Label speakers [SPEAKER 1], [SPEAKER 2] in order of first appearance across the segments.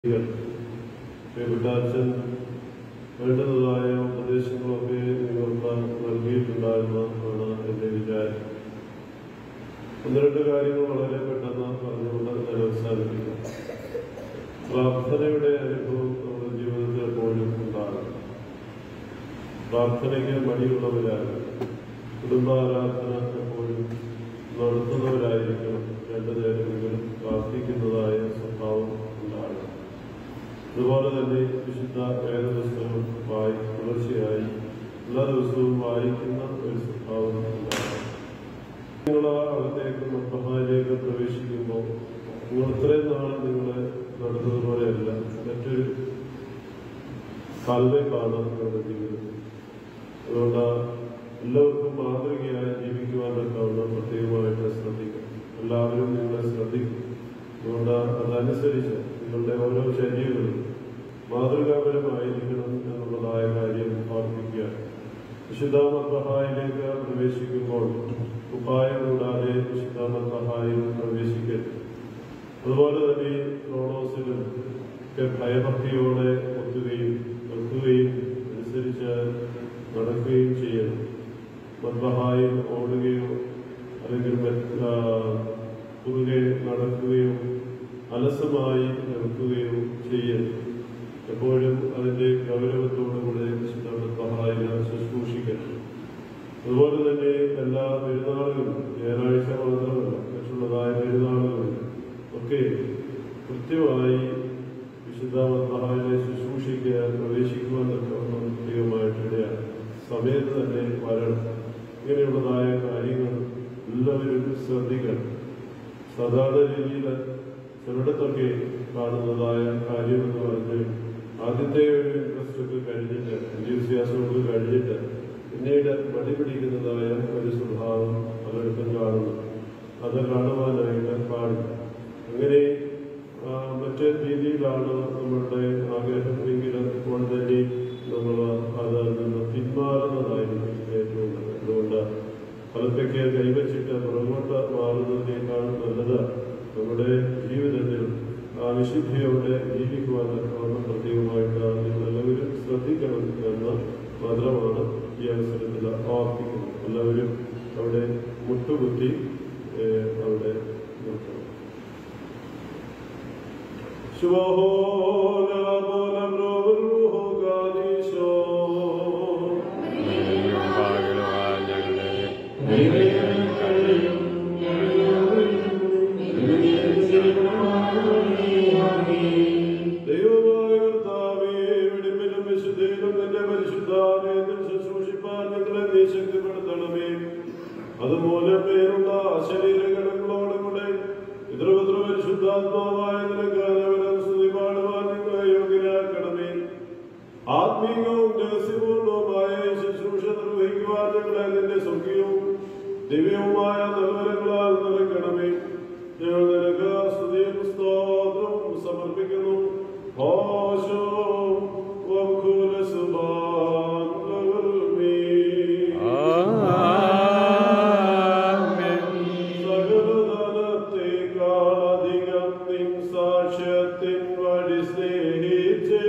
[SPEAKER 1] പ്രിയപ്പെട്ട വേണ്ടതായ ഉപദേശങ്ങളൊക്കെ നിങ്ങൾക്ക് നൽകിയിട്ടുണ്ടായിരുന്നു ആണ് എൻ്റെ വിചാരം ഒന്ന് രണ്ട് കാര്യങ്ങൾ വളരെ പെട്ടെന്ന് പറഞ്ഞുകൊണ്ട് ഞാൻ അവസാനിപ്പിക്കാം പ്രാർത്ഥനയുടെ അനുഭവം നമ്മുടെ ജീവിതത്തിൽ എപ്പോഴും ഉണ്ടാകും പ്രാർത്ഥനയ്ക്ക് മടിയുള്ളവരാണ് കുടുംബാരാധന എപ്പോഴും നടത്തുന്നവരായിരിക്കണം രണ്ടു നേരമെങ്കിലും പ്രാർത്ഥിക്കുന്നതായ സ്വഭാവം ഉണ്ടാകണം അതുപോലെ തന്നെ വിശുദ്ധ വേദപുസ്തകം വായി തുടർച്ചയായി എല്ലാ ദിവസവും വായിക്കുന്ന ഒരു സ്വഭാവം ഉണ്ടാകണം നിങ്ങൾ ആ അകത്തേക്ക് മഹാനിലേക്ക് പ്രവേശിക്കുമ്പോൾ നിങ്ങൾ ഇത്രയും നാൾ നിങ്ങൾ നടന്നതുപോലെയല്ല മറ്റൊരു കാൽവയ്പാണ് നിങ്ങളുടെ ജീവിതത്തിൽ അതുകൊണ്ട് എല്ലാവർക്കും മാതൃകയായി ജീവിക്കുവാൻ തക്കവണ്ണം പ്രത്യേകമായിട്ട് ശ്രദ്ധിക്കണം എല്ലാവരും നിങ്ങളെ ശ്രദ്ധിക്കും അതുകൊണ്ട് അതനുസരിച്ച് നിങ്ങളുടെ ഓരോ ചര്യകളും മാതൃകാപരമായിരിക്കണം എന്നുള്ളതായ കാര്യം ഓർമ്മിക്കുക വിശുദ്ധാമത്വഹായിലേക്ക് പ്രവേശിക്കുമ്പോൾ ഉപായം കൂടാതെ വിശുദ്ധാമത്വഹായിൽ പ്രവേശിക്കരുത് അതുപോലെ തന്നെ ക്രോണോസിലും ഒക്കെ ഭയഭക്തിയോടെ ഒത്തുകയും നിൽക്കുകയും അനുസരിച്ച് നടക്കുകയും ചെയ്യണം മദ്ബഹായിൽ ഓടുകയോ അല്ലെങ്കിൽ മറ്റ്, ആ, കുറുകെ നടക്കുകയോ അലസമായി നിൽക്കുകയോ ചെയ്യരുത് എപ്പോഴും അതിന്റെ ഗൗരവത്തോടുകൂടെ വിശുദ്ധ മദ്ബഹായിൽ ശുശ്രൂഷിക്കണം അതുപോലെ തന്നെ എല്ലാ പെരുന്നാളുകളും ഞായറാഴ്ച മാത്രമല്ല മറ്റുള്ളതായ പെരുന്നാളുകളും ഒക്കെ കൃത്യമായി വിശുദ്ധ മദ്ബഹായിലെ ശുശ്രൂഷയ്ക്ക് പ്രവേശിക്കുവാൻ തക്കവണ്ണം പ്രത്യേകമായിട്ടിടയാണ് സമയത്ത് തന്നെ വരണം ഇങ്ങനെയുള്ളതായ കാര്യങ്ങൾ എല്ലാവരും ശ്രദ്ധിക്കണം സാധാരണ രീതിയിൽ ചിലയിടത്തൊക്കെ കാണുന്നതായ കാര്യം എന്ന് പറഞ്ഞ് ആദ്യത്തെ ഒരു ഇൻട്രസ്റ്റ് ഒക്കെ കഴിഞ്ഞിട്ട് എന്ത്യൂസിയാസമൊക്കെ കഴിഞ്ഞിട്ട് പിന്നീട് മടി പിടിക്കുന്നതായ ഒരു സ്വഭാവം പലയിടത്തും കാണുന്നു അത് കാണുവാനായിട്ട് പാടില്ല അങ്ങനെ ആ, മറ്റ് രീതിയിലാണ് നമ്മളുടെ ആഗ്രഹം എങ്കിൽ ഇപ്പോൾ തന്നെ നമ്മൾ അതിൽ നിന്ന് പിന്മാറുന്നതായിരിക്കും ഏറ്റവും നല്ലത് അതുകൊണ്ട് ഫലത്തേക്ക് കൈവച്ചിട്ട് പുറകോട്ട് മാറുന്നതിനേക്കാൾ നല്ലത് നമ്മുടെ ജീവിതത്തിൽ ആ വിശുദ്ധിയോടെ ജീവിക്കുവാൻ തക്കവണ്ണം പ്രത്യേകമായിട്ട് നിങ്ങളെല്ലാവരും ശ്രദ്ധിക്കണം എന്ന് മാത്രമാണ് ഈ അവസരത്തിൽ ഓർപ്പിക്കുന്നത് എല്ലാവരും അവിടെ മുട്ടുകുത്തി ഏഹ്, അവിടെ നിൽക്കണം ദൈവമായ കർത്താവേ, വെടിപ്പിലും വിശുദ്ധിയിലും നിന്റെ പരിശുദ്ധാലയത്തിൽ ശുശ്രൂഷിപ്പാൻ ഞങ്ങളെ നീ ശക്തിപ്പെടുത്തണമേ അതുമൂലം പേരുള്ള ശരീരഘടങ്ങളോടുകൂടെ പിതൃപുത്ര പരിശുദ്ധാത്മാവായ നിനക്ക് അനവരം സ്തുതി പാടുവാൻ ഞങ്ങളെ യോഗ്യരാക്കണമേ ആത്മീയവും രഹസ്യപൂർണവുമായ ഈ ശുശ്രൂഷ നിർവഹിക്കുവാൻ ഞങ്ങളെ നിന്റെ സ്വർഗീയവും ദിവ്യവുമായ നിർവരങ്ങളാൽ നിറയ്ക്കണമേ ഞങ്ങൾ നിനക്ക് സ്തുതിയും സ്തോത്രവും സമർപ്പിക്കുന്നു ഓശോ വക്കുല സുബാൻ സകലതലത്തേക്കാളധികം നിൻ സാക്ഷ്യത്തിൻ വഴി സ്നേഹിച്ചേ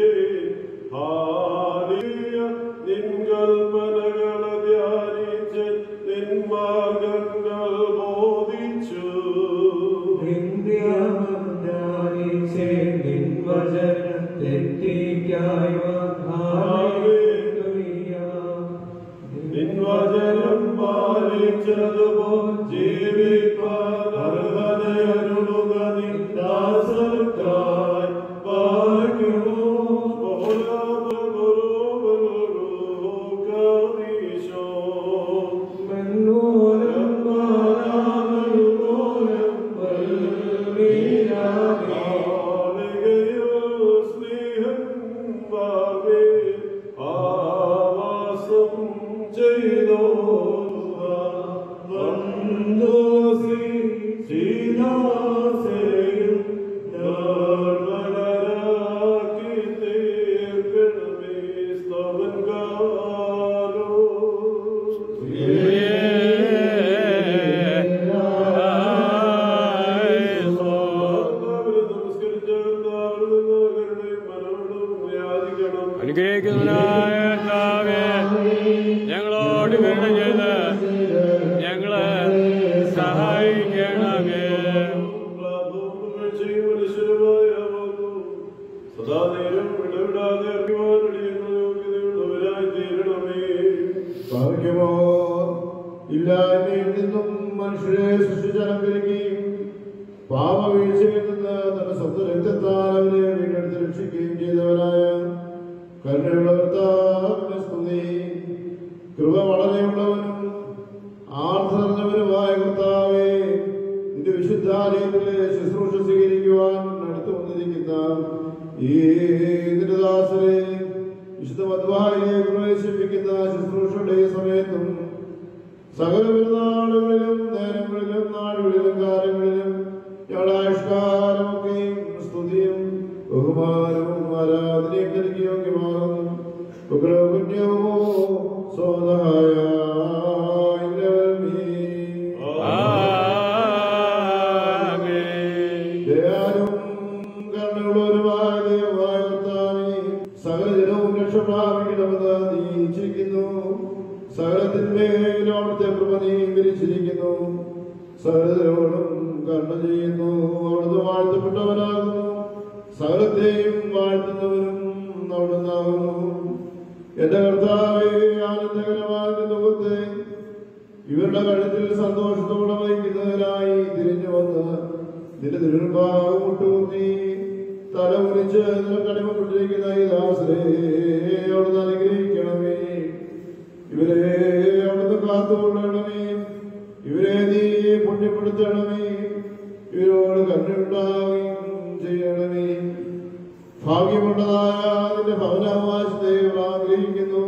[SPEAKER 1] ഹാലിയ നിൻ കൽപ്പനകളെ ധ്യാനിച്ച് നിൻ മാർഗങ്ങൾ ബോധിച്ചു നിൻ വചനം പാലിച്ചതുപോ ജീവിപ്പാൻ അർഹതയരുളുക നിൻ ദാസർക്കായി പാലിക്കുമോ ോകീശോ ചെയ്തോ വന്നു
[SPEAKER 2] അനുഗ്രഹിക്കുന്നവനായ കർത്താവേ, ഞങ്ങളോട് കരുണ ചെയ്ത് ഞങ്ങളെ സഹായിക്കണമേ
[SPEAKER 1] സദാനേരം ഇടവിടാതെ അറിയുവാൻ അടിയുന്ന യോഗ്യതയുള്ളവരായി തീരണമേ
[SPEAKER 3] ഭാഗ്യമോ ഇല്ലായ്മയിൽ നിന്നും മനുഷ്യരെ സൃഷ്ടിച്ചലങ്കരിക്കുകയും പാപവീഴ്ചയിൽ നിന്ന് തന്റെ സ്വന്തം രക്തത്താൽ അവരെ വീണ്ടെടുത്ത് രക്ഷിക്കുകയും ചെയ്തവനായ കരുണയുള്ള കർത്താവിന്റെ സ്തുതി കൃപ വളരെയുള്ളവനും ആർദ്രവനുമായ കർത്താവേ നിന്റെ വിശുദ്ധാലയത്തിലെ ശുശ്രൂഷ സ്വീകരിക്കുവാൻ അടുത്തു വന്നിരിക്കുന്ന ഈ നിന്റെ ദാസരെ വിശുദ്ധ മദ്വായിലേക്ക് പ്രവേശിപ്പിക്കുന്ന ശുശ്രൂഷയുടെ ഈ സമയത്തും സകല പെരുന്നാളുകളിലും നേരങ്ങളിലും നാടുകളിലും കാലങ്ങളിലും ഞങ്ങളുടെ ആയുഷ്കാലമൊക്കെയും സ്തുതിയും ബഹുമാനവും ആരാധനയും തനിക്ക് യോഗ്യമാകുന്നു ഉഗ്രകുഞ്ഞമോ സ്വതഹായ
[SPEAKER 2] ആമേൻ
[SPEAKER 3] ദയാലും കരുണയുള്ളവരുമായ ദൈവമായ കർത്താവേ, സകലജനവും രക്ഷ പ്രാപിക്കണമെന്ന് നീ ഇച്ഛിക്കുന്നു സകലത്തിന്മേലും അവിടുത്തെ കൃപ നീ വിരിച്ചിരിക്കുന്നു സകലജനോടും കരുണ ചെയ്യുന്നു അവിടുന്ന് വാഴ്ത്തപ്പെട്ടവനാകുന്നു സകലത്തെയും വാഴ്ത്തുന്നവനും അവിടുന്നാകുന്നു എന്റെ കർത്താവേ ആനന്ദകരമായ മുഖത്തെ ഇവരുടെ കഴുത്തിൽ സന്തോഷത്തോടെ വഹിക്കുന്നതിനായി തിരിഞ്ഞു വന്ന് നിന്റെ തിരുഭാഗം മുട്ടുകുത്തി തല മുറിച്ച് നിനക്കടിമപ്പെട്ടിരിക്കുന്ന ഈ ദാസരെ അവിടുന്ന് അനുഗ്രഹിക്കണമേ ഇവരെ അവിടുന്ന് കാത്തുകൊള്ളണമേ ഇവരെ നീ പുണ്യപ്പെടുത്തണമേ ഇവരോട് കണ്ണുണ്ടാവുകയും ചെയ്യണമേ ഭാഗ്യമുള്ളതായ നിന്റെ ഭവനാവകാശത്തെ ആഗ്രഹിക്കുന്നു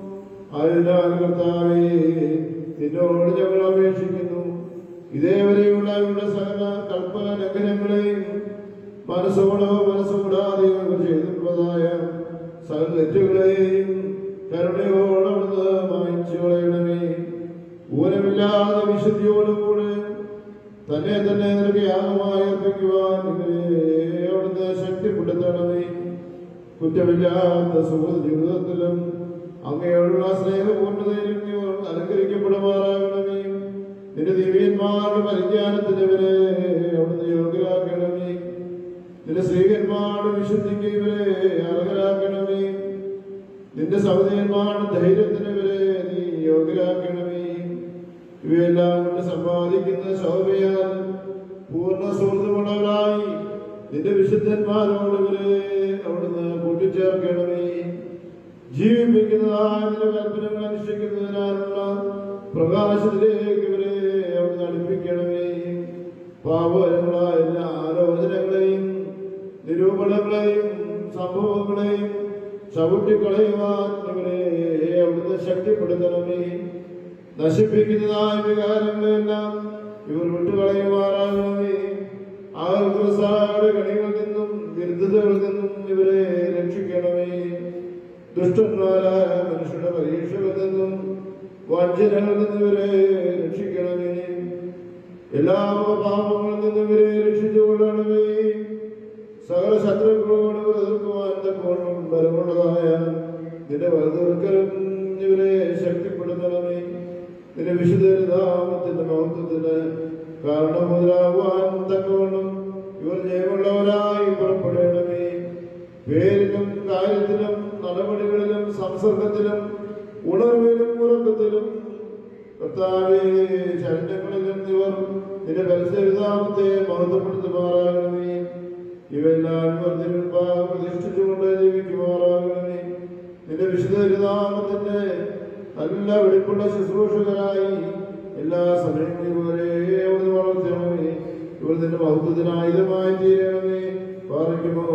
[SPEAKER 3] അതിനാൽ കർത്താവേ നിന്നോട് ഞങ്ങൾ അപേക്ഷിക്കുന്നു ഇതേവരെയുള്ള ഇവരുടെ സകല കൽപ്പന ലംഘനങ്ങളെയും മനസ്സോടോ മനസ്സുകൂടാതെ ഇവർ ചെയ്തിട്ടുള്ളതായ സകല തെറ്റുകളെയും കരുണയോടവിടുന്ന് മായിച്ചു കളയണമേ ഊനമില്ലാതെ വിശുദ്ധിയോടുകൂടെ തന്നെ തന്നെ നിനക്ക് യാഗമായി അർപ്പിക്കുവാൻ ഇവരെ അവിടുന്ന് ശക്തിപ്പെടുത്തണമേ കുറ്റമില്ലാത്ത സുഖ ജീവിതത്തിലും അങ്ങയോടുള്ള സ്നേഹപൂർണ്ണതയിലും ഇവർ അലങ്കരിക്കപ്പെടുമാറാകണമേ നിന്റെ ദിവ്യന്മാരുടെ പരിജ്ഞാനത്തിന് ഇവരെ അവിടുന്ന് യോഗ്യരാക്കണമേ നിന്റെ സ്ത്രീകന്മാരുടെ വിശുദ്ധിക്ക് ഇവരെ അർഹരാക്കണമേ നിന്റെ സഹോദരന്മാരുടെ ധൈര്യത്തിന് ഇവരെ നീ യോഗ്യരാക്കണമേ ഇവയെല്ലാം കൊണ്ട് സമ്പാദിക്കുന്ന ശൗര്യാൽ പൂർണ്ണ സുഹൃത്തുമുള്ളവരായി നിന്റെ വിശുദ്ധന്മാരോട് ഇവരെ അവിടുന്ന് കൂട്ടിച്ചേർക്കണമേ ജീവിപ്പിക്കുന്നതായ നിന്റെ കൽപ്പനകൾ അനുഷ്ഠിക്കുന്നതിനാലുള്ള പ്രകാശത്തിലേക്ക് ഇവരെ അവിടുന്ന് അടുപ്പിക്കണമേ പാപകരങ്ങളായ എല്ലാ ആലോചനകളെയും നിരൂപണങ്ങളെയും സംഭവങ്ങളെയും ചവിട്ടിക്കളയുവാൻ ഇവരെ അവിടുന്ന് ശക്തിപ്പെടുത്തണമേ നശിപ്പിക്കുന്നതായ വികാരങ്ങളെല്ലാം ഇവർ വിട്ടുകളയുമാറാകണമേ ആകൃസായുടെ കണികളിൽ നിന്നും വിരുദ്ധതകളിൽ നിന്നും ഇവരെ രക്ഷിക്കണമേ ദുഷ്ടന്മാരായ മനുഷ്യരുടെ പരീക്ഷകളിൽ നിന്നും വഞ്ചനകളിൽ നിന്നും ഇവരെ രക്ഷിക്കണമേ എല്ലാ പാപങ്ങളിൽ നിന്നും ഇവരെ രക്ഷിച്ചുകൊള്ളണമേ സകല ശത്രുക്കളോട് എതിർക്കുവാൻ തക്കോണം ബലമുള്ളതായ നിന്റെ വലുതീർക്കലും ഇവരെ ശക്തിപ്പെടുത്തണമേ നിന്റെ വിശുദ്ധ നാമത്തിന്റെ മഹത്വത്തിന് കാരണമുതലാകുവാൻ തക്കവണ്ണം ഇവർ ജയമുള്ളവരായി പുറപ്പെടണമേ പേരിലും കാര്യത്തിലും നടപടികളിലും സംസർഗത്തിലും ഉണർവിലും ഉറക്കത്തിലും കർത്താവേ ശരണങ്ങളിലും ഇവർ നിന്റെ പരിസരനാമത്തെ മഹത്വപ്പെടുത്തുമാറാകണമേ ഇവയെല്ലാം ഇവർ തിരുമുമ്പാകെ പ്രതിഷ്ഠിച്ചുകൊണ്ട് ജീവിക്കുമാറാകണമേ നിന്റെ വിശുദ്ധനാമത്തിന്റെ നല്ല വെടിപ്പുള്ള ശുശ്രൂഷകരായി എല്ലാ സമയങ്ങളിലും ഇവരെ അവിടുന്ന് വളർത്തണമേ ഇവർ നിന്റെ മഹത്വത്തിനായുധമായി തീരണമേ പാറിക്കുമോ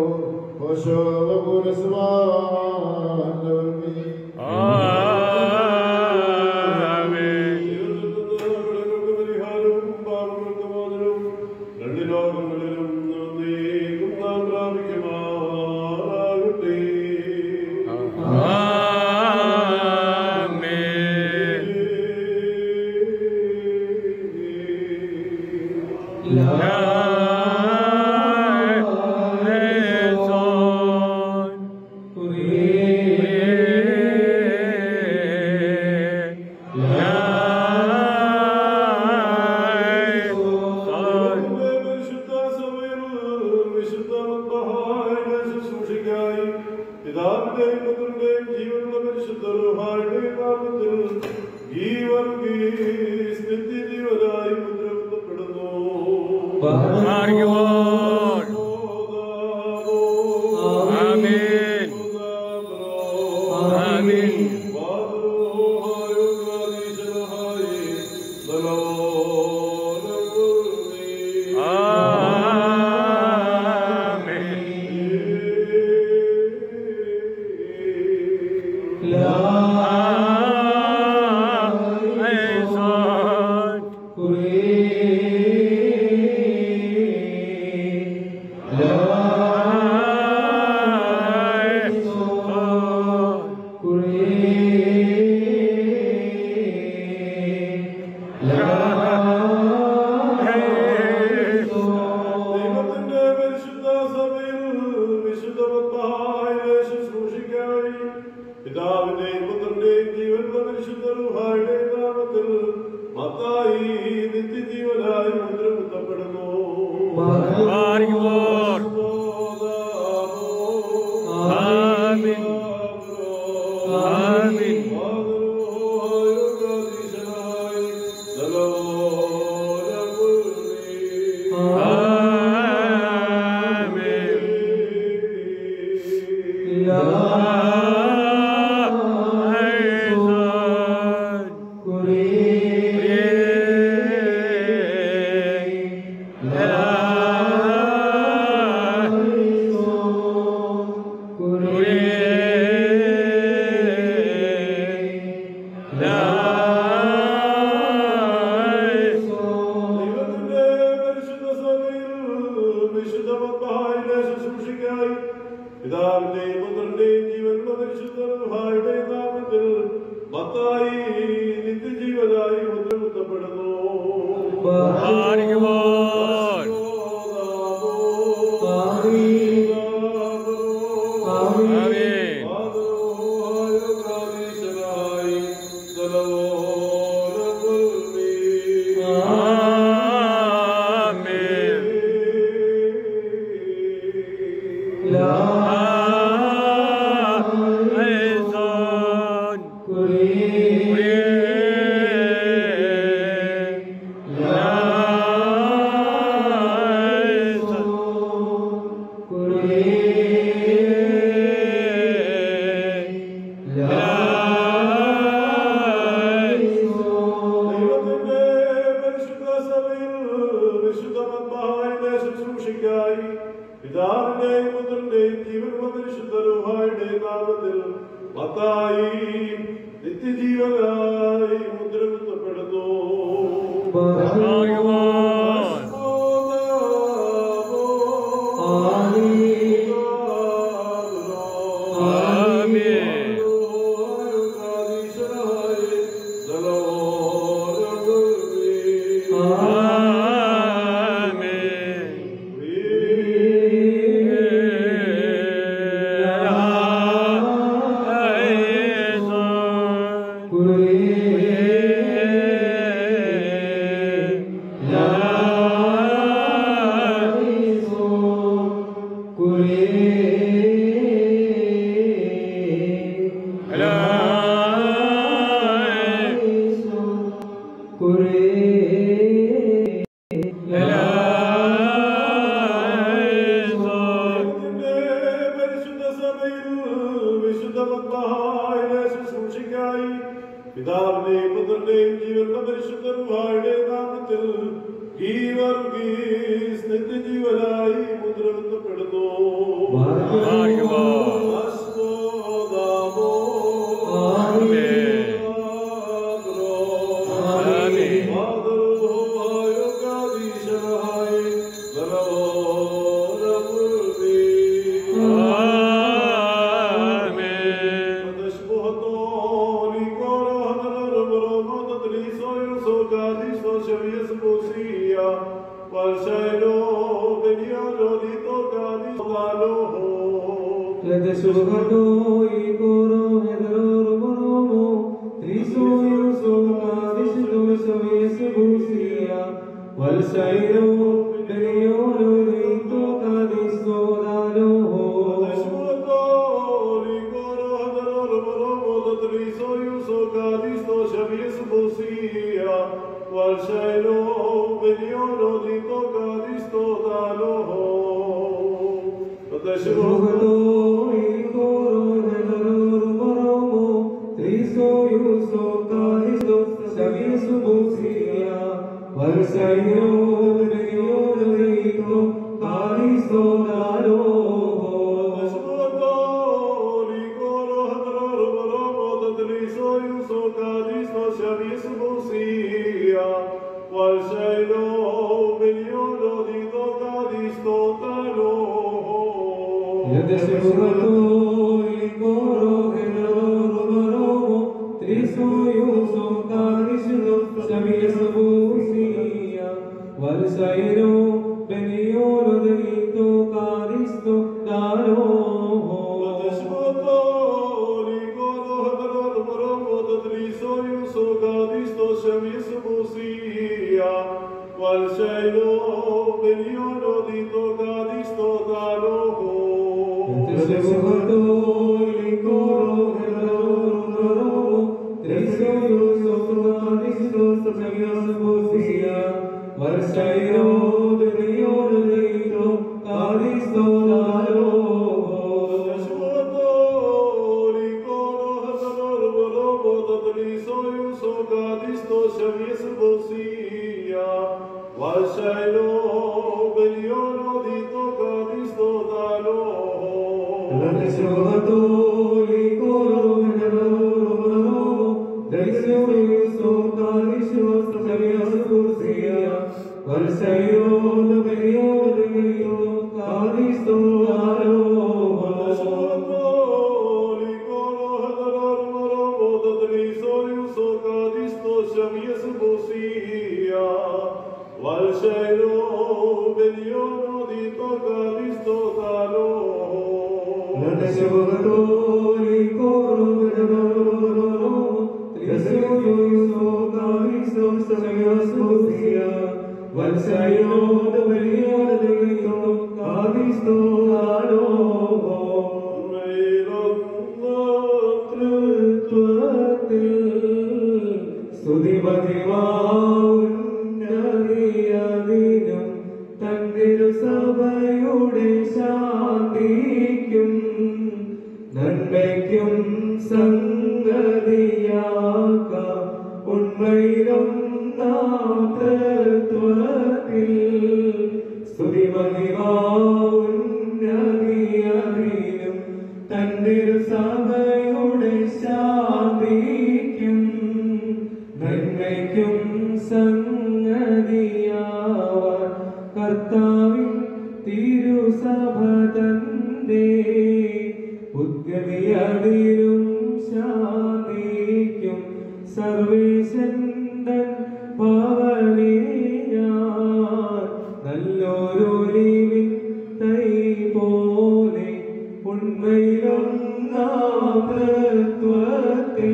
[SPEAKER 2] ആമേൻ
[SPEAKER 1] കടങ്ങൾക്ക് പരിഹാരവും പാപങ്ങൾക്ക് മോചനവും രണ്ട് ലോകങ്ങളിലും നീക്കും നാം പ്രാപിക്കുമാറാകട്ടെ
[SPEAKER 2] ആമേൻ ലാ
[SPEAKER 1] പിതാവിന്റെയും പുത്രന്റെയും ജീവനുള്ള പരിശുദ്ധ റൂഹായുടെയും നാമത്തിൽ ഈ വർഗീസ് നിത്യജീവനായി മുദ്രപ്പെടുന്നു
[SPEAKER 2] മാറിക്കുവാൻ ആമേൻ ആമേൻ
[SPEAKER 1] ദൈവത്തിന്റെ പരിശുദ്ധ സഭയിൽ വിശുദ്ധമത്തായ ശുശ്രൂഷയ്ക്കായി പിതാവിന്റെയും പുത്രന്റെയും ജീവനുള്ള പരിശുദ്ധ റുഹായുടെയും നാമത്തിൽ മത്തായി നിത്യജീവനായി മുദ്രകുത്തപ്പെടുന്നു
[SPEAKER 2] മാറിക്കുവാൻ ആമേൻ ആമേൻ ആമേൻ
[SPEAKER 1] ദൈവത്തിന്റെ പരിശുദ്ധ സഭയിൽ വിശുദ്ധമത്തായ ശുശ്രൂഷയ്ക്കായി പിതാവിന്റെയും പുത്രന്റെയും ജീവനുള്ള പരിശുദ്ധ റുഹായുടെയും നാമത്തിൽ മത്തായി നിത്യജീവനായി മുദ്രകുത്തപ്പെടുന്നു ദൈവത്തിന്റെ പരിശുദ്ധ സഭയിൽ വിശുദ്ധമത്തായ ശുശ്രൂഷയ്ക്കായി പിതാവിന്റെയും പുത്രന്റെയും ജീവനുള്ള പരിശുദ്ധ റുഹായുടെയും നാമത്തിൽ മത്തായി നിത്യജീവനായി മുദ്രകുത്തപ്പെടുന്നു ദൈവത്തിന്റെ പരിശുദ്ധ സഭയിൽ വിശുദ്ധമത്തായ ശുശ്രൂഷയ്ക്കായി പിതാവിന്റെയും പുത്രന്റെയും ജീവനുള്ള പരിശുദ്ധ റുഹായുടെയും നാമത്തിൽ ഈ Varghese നിത്യജീവനായി മുദ്രകുത്തപ്പെടുന്നു
[SPEAKER 4] Valsairo, Rito, Cadizo, Dalo, Valsairo, Beniolo delito, Caristo, Daro. Valsairo, Beniolo delito, Caristo, Daro. സ്തുതി മഹിമാതിനും തന്നിരു സഭയുടെ ശാന്തിക്കും നന്മയ്ക്കും സംഗതിയാക്ക ഉണ്മയിലും നാതൃത്വത്തിൽ സ്തുതി മഹിമാതിനും തന്നിരു സഭയുടെ ശാന്തിക്കും നന്മയ്ക്കും സംഗതിയാവാൻ കർത്താവിൻ തിരുസഭ തന്റെ ഉദ്ഗതിയതിലും ശാന്തിക്കും സർവേശൻ തൻ പവനേ ഞാൻ നല്ലൊരു നീവിൻ തൈ പോലെ ഉണ്മയിലൊന്നാമത്വത്തിൽ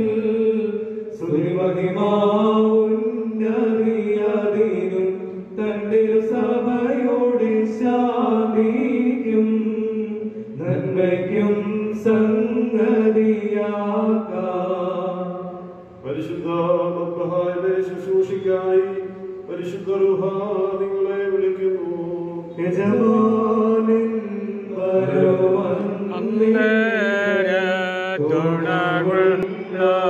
[SPEAKER 4] ശ്രീമതിമാവുന്നതിനും തന്റെ സഭയോട് ശാന്തിക്കും നന്മയ്ക്കും സംഗതിയാക്കാം
[SPEAKER 1] പരിശുദ്ധ മദ്ബഹായിലെ ശുശ്രൂഷയ്ക്കായി പരിശുദ്ധ റുഹ നിങ്ങളെ വിളിക്കുന്നു
[SPEAKER 4] യജമാനൻ വരുവൻ
[SPEAKER 2] അന്നേര തുണകുള്ള